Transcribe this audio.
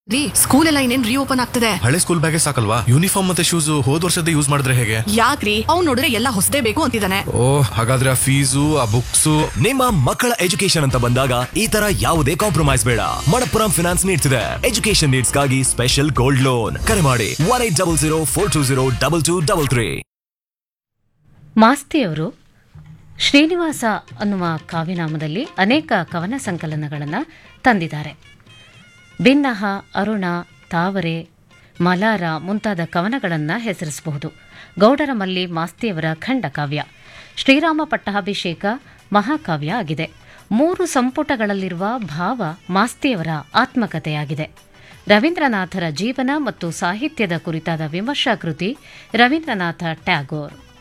ರೀ ಸ್ಕೂಲ್ ಎಲ್ಲ ಇನ್ನೇನ್ ರೀಓಪನ್ ಆಗ್ತದೆ ಹಳೆ ಸ್ಕೂಲ್ ಬ್ಯಾಗೆ ಸಾಕಲ್ವಾ ಯೂನಿಫಾರ್ಮ್ ಮತ್ತೆ ಶೂಸ್ ಹೋದ್ ವರ್ಷದ ಯೂಸ್ ಮಾಡಿದ್ರೆ ಹೇಗೆ ಯಾಕ್ರಿ ಅವ್ನ್ ನೋಡಿದ್ರೆ ಎಲ್ಲ ಹೊಸದೇ ಬೇಕು ಅಂತಿದ್ದಾನೆ ಓ ಹಾಗಾದ್ರೆ ಆ ಫೀಸು ಆ ಬುಕ್ಸು ನಿಮ್ಮ ಮಕ್ಕಳ ಎಜುಕೇಶನ್ ಅಂತ ಬಂದಾಗ ಈ ತರ ಯಾವುದೇ ಕಾಂಪ್ರಮೈಸ್ ಬೇಡ ಮಣಪ್ಪುರಂ ಫಿನಾನ್ಸ್ ನೀಡ್ತಿದೆ ಎಜುಕೇಶನ್ ನೀಡ್ಸ್ ಗಾಗಿ ಸ್ಪೆಷಲ್ ಗೋಲ್ಡ್ ಲೋನ್ ಕರೆ ಮಾಡಿ one eight double zero four two zero double two double three ಮಾಸ್ತಿಯವರು ಶ್ರೀನಿವಾಸ ಅನ್ನುವ ಕಾವ್ಯನಾಮದಲ್ಲಿ ಅನೇಕ ಕವನ ಸಂಕಲನಗಳನ್ನು ತಂದಿದ್ದಾರೆ ಭಿನ್ನಹ ಅರುಣ ತಾವರೆ ಮಲಾರ ಮುಂತಾದ ಕವನಗಳನ್ನು ಹೆಸರಿಸಬಹುದು ಗೌಡರ ಮಲ್ಲಿ ಮಾಸ್ತಿಯವರ ಖಂಡಕಾವ್ಯ ಶ್ರೀರಾಮ ಪಟ್ಟಾಭಿಷೇಕ ಮಹಾಕಾವ್ಯ ಆಗಿದೆ ಮೂರು ಸಂಪುಟಗಳಲ್ಲಿರುವ ಭಾವ ಮಾಸ್ತಿಯವರ ಆತ್ಮಕಥೆಯಾಗಿದೆ ರವೀಂದ್ರನಾಥರ ಜೀವನ ಮತ್ತು ಸಾಹಿತ್ಯದ ಕುರಿತಾದ ವಿಮರ್ಶಾ ಕೃತಿ ರವೀಂದ್ರನಾಥ ಟ್ಯಾಗೋರ್